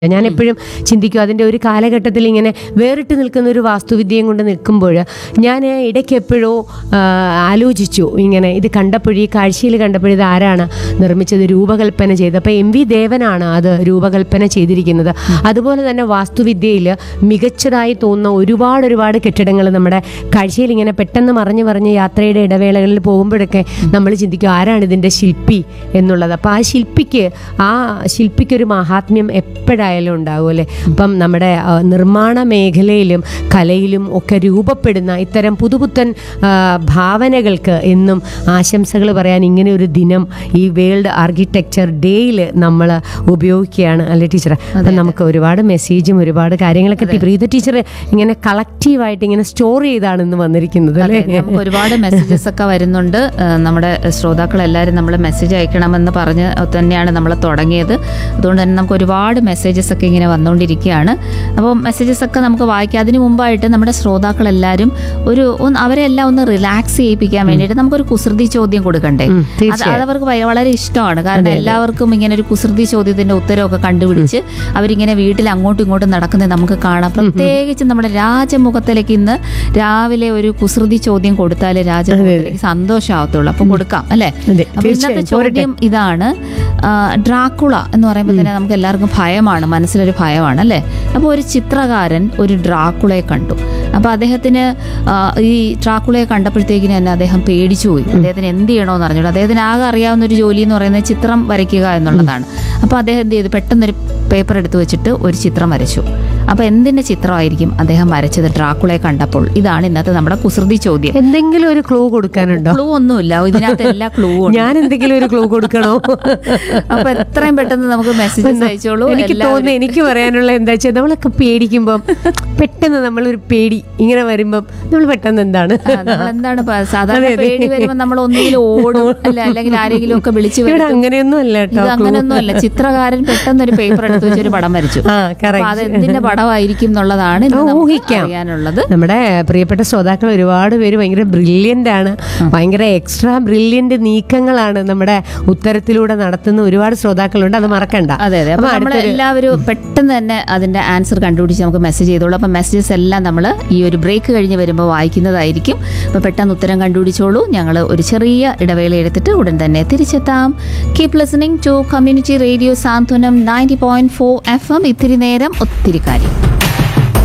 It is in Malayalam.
ഞാൻ എപ്പോഴും ചിന്തിക്കും അതിൻ്റെ ഒരു കാലഘട്ടത്തിൽ ഇങ്ങനെ വേറിട്ട് നിൽക്കുന്ന ഒരു വാസ്തുവിദ്യയും കൊണ്ട് നിൽക്കുമ്പോൾ ഞാൻ ഇടയ്ക്ക് എപ്പോഴോ ആ, ആലോചിച്ചു ഇങ്ങനെ ഇത് കണ്ടപ്പോഴേ ഈ കാഴ്ചയിൽ കണ്ടപ്പോഴേ ഇത് ആരാണ് നിർമ്മിച്ചത് രൂപകൽപ്പന ചെയ്ത് അപ്പോൾ എം വി ദേവനാണ് അത് രൂപകൽപ്പന ചെയ്തിരിക്കുന്നത് അതുപോലെ തന്നെ വാസ്തുവിദ്യയിൽ മികച്ചതായി തോന്നുന്ന ഒരുപാട് ഒരുപാട് കെട്ടിടങ്ങൾ നമ്മുടെ കാഴ്ചയിൽ ഇങ്ങനെ പെട്ടെന്ന് മറിഞ്ഞ് മറിഞ്ഞ് യാത്രയുടെ ഇടവേളകളിൽ പോകുമ്പോഴൊക്കെ നമ്മൾ ചിന്തിക്കും ആരാണ് ഇതിൻ്റെ ശില്പി എന്നുള്ളത് അപ്പോൾ ആ ശില്പിക്ക് ആ ശില്പിക്കൊരു മഹാത്മ്യം എപ്പോഴായാലും ഉണ്ടാവും അല്ലേ അപ്പം നമ്മുടെ ആ, നിർമ്മാണ മേഖലയിലും കലയിലും ഒക്കെ രൂപപ്പെടുന്ന ഇത്തരം പുതുപുത്തൻ ആ, ഭാവനകൾക്ക് എന്നും ആശംസകൾ പറയാൻ ഇങ്ങനെ ഒരു ദിനം ഈ വേൾഡ് ആർക്കിടെക്ചർ ഡേയിൽ നമ്മൾ ഉപയോഗിക്കുകയാണ് അല്ലേ ടീച്ചർ അപ്പം നമുക്ക് ഒരുപാട് മെസ്സേജും ഒരുപാട് കാര്യങ്ങളൊക്കെ ടി- പ്രീത ടീച്ചർ ഇങ്ങനെ കളക്റ്റീവായിട്ട് ഇങ്ങനെ സ്റ്റോർ ചെയ്താണ് ഇന്ന് വന്നിരിക്കുന്നത് അതെ, അല്ലേ നമുക്ക് ഒരുപാട് മെസ്സേജസ് ഒക്കെ വരുന്നുണ്ട് ആ, നമ്മുടെ ശ്രോതാക്കൾ എല്ലാവരും നമ്മൾ മെസ്സേജ് അയക്കണമെന്ന് പറഞ്ഞ് തന്നെയാണ് നമ്മൾ തുടങ്ങിയത് അതുകൊണ്ട് തന്നെ നമുക്ക് ഒരുപാട് മെസ്സേജസ് ഒക്കെ ഇങ്ങനെ വന്നുകൊണ്ടിരിക്കുകയാണ് അപ്പോൾ മെസ്സേജസ് ഒക്കെ നമുക്ക് വായിക്കാം അതിന് മുമ്പായിട്ട് നമ്മുടെ ശ്രോതാക്കൾ എല്ലാവരും ഒരു ഒന്ന് അവരെ എല്ലാം ഒന്ന് റിലാക്സ് ചെയ്യിപ്പിക്കാൻ വേണ്ടിയിട്ട് നമുക്കൊരു കുസൃതി ചോദ്യം കൊടുക്കണ്ടേ ഉം, അത് തീർച്ചയായും. അത് അവർക്ക് ഭയ- വളരെ ഇഷ്ടമാണ് കാരണം എല്ലാവർക്കും ഇങ്ങനെ ഒരു കുസൃതി ചോദ്യത്തിന്റെ ഉത്തരവൊക്കെ കണ്ടുപിടിച്ച് അവരിങ്ങനെ വീട്ടിൽ അങ്ങോട്ടും ഇങ്ങോട്ടും നടക്കുന്നത് നമുക്ക് കാണാം പ്രത്യേകിച്ച് നമ്മുടെ രാജമുഖത്തിലേക്ക് ഇന്ന് രാവിലെ ഒരു കുസൃതി ചോദ്യം കൊടുത്താൽ രാജമുഖത്തിലേക്ക് സന്തോഷമാവത്തുള്ളൂ അപ്പൊ കൊടുക്കാം അല്ലെ അതെ, അപ്പൊ ഇന്നത്തെ തീർച്ചയായും. ചോദ്യം ഇതാണ് ആ, ഡ്രാക്കുള എന്ന് പറയുമ്പോൾ തന്നെ നമുക്ക് എല്ലാവർക്കും ഭയമാണ് മനസ്സിലൊരു ഭയമാണ് അല്ലേ അപ്പോൾ ഒരു ചിത്രകാരൻ ഒരു ഡ്രാക്കുളയെ കണ്ടു അപ്പൊ അദ്ദേഹത്തിന് ആ, ഈ ഡ്രാക്കുളയെ കണ്ടപ്പോഴത്തേക്കിന് തന്നെ അദ്ദേഹം പേടിച്ചു പോയി അദ്ദേഹത്തിന് എന്ത് ചെയ്യണമെന്ന് അറിഞ്ഞു അദ്ദേഹത്തിന് ആകെ അറിയാവുന്ന ഒരു ജോലി എന്ന് പറയുന്നത് ചിത്രം വരയ്ക്കുക എന്നുള്ളതാണ് അപ്പൊ അദ്ദേഹം എന്ത് ചെയ്തു പെട്ടെന്നൊരു പേപ്പർ എടുത്തു വെച്ചിട്ട് ഒരു ചിത്രം വരച്ചു അപ്പൊ എന്തിന്റെ ചിത്രമായിരിക്കും അദ്ദേഹം വരച്ചത് ഡ്രാക്കുളയെ കണ്ടപ്പോൾ ഇതാണ് ഇന്നത്തെ നമ്മുടെ കുസൃതി ചോദ്യം എന്തെങ്കിലും ഒരു ക്ലൂ കൊടുക്കാനുണ്ടോ ക്ലൂ ഒന്നുമില്ല ഇതിനകത്ത് എല്ലാ ക്ലൂ ഉണ്ട് ഞാൻ എന്തെങ്കിലും ഒരു ക്ലൂ കൊടുക്കണോ അപ്പൊ എത്രയും പെട്ടെന്ന് നമുക്ക് മെസ്സേജസ് അയച്ചോളൂ എനിക്ക് എല്ലാവരും- തോന്നുന്നു എനിക്ക് പറയാനുള്ള എന്താ വെച്ചാൽ നമ്മളൊക്കെ പേടിക്കുമ്പം പെട്ടെന്ന് നമ്മളൊരു പേടി ഇങ്ങനെ വരുമ്പം നമ്മൾ പെട്ടെന്ന് എന്താണ് ആ, നമ്മളെന്താണ് പ- സാധാരണ പേടി വരുമ്പോൾ നമ്മൾ ഒന്നുകിൽ ഓടും അല്ല അല്ലെങ്കിൽ ആരെങ്കിലും ഒക്കെ വിളിച്ചു ഇവിടെ വരുത്തും. അങ്ങനെയൊന്നും അല്ല ഇത് കേട്ടോ അങ്ങനെയൊന്നും അല്ല ചിത്രകാരൻ പെട്ടെന്ന് ഒരു പേപ്പർ എടുത്ത് വെച്ച് ഒരു പടം വരച്ചു ആ അപ്പൊ കറക്റ്റ് അത് എന്തിന്റെ പടമായിരിക്കും എന്നുള്ളതാണ് ഇന്ന് ആ, നമുക്ക് ഊഹിക്കാം. അറിയാനുള്ളത് നമ്മുടെ പ്രിയപ്പെട്ട ശ്രോതാക്കൾ ഒരുപാട് പേര് ഭയങ്കര ബ്രില്യൻ്റ് ആണ് ഭയങ്കര എക്സ്ട്രാ ബ്രില്യൻ്റ് നീക്കങ്ങളാണ് നമ്മുടെ ഉത്തരത്തിലൂടെ നടത്തുന്ന ഒരുപാട് ശ്രോതാക്കളുണ്ട് അത് മറക്കണ്ട അതെ അതെ അപ്പൊ അപ്പൊ നമ്മൾ അടുത്തൊരു- എല്ലാവരും പെട്ടെന്ന് തന്നെ അതിന്റെ ആൻസർ കണ്ടുപിടിച്ച് നമുക്ക് മെസ്സേജ് ചെയ്തോളൂ അപ്പൊ മെസ്സേജസ് എല്ലാം നമ്മൾ ഈ ഒരു ബ്രേക്ക് കഴിഞ്ഞ് വരുമ്പോൾ വായിക്കുന്നതായിരിക്കും അപ്പൊ പെട്ടെന്ന് ഉത്തരം കണ്ടുപിടിച്ചോളൂ ഞങ്ങൾ ഒരു ചെറിയ ഇടവേള എടുത്തിട്ട് ഉടൻ തന്നെ തിരിച്ചെത്താം keep listening to community radio Santhwanam ninety point four F M ഇത്തിരി നേരം ഒത്തിരി കാര്യം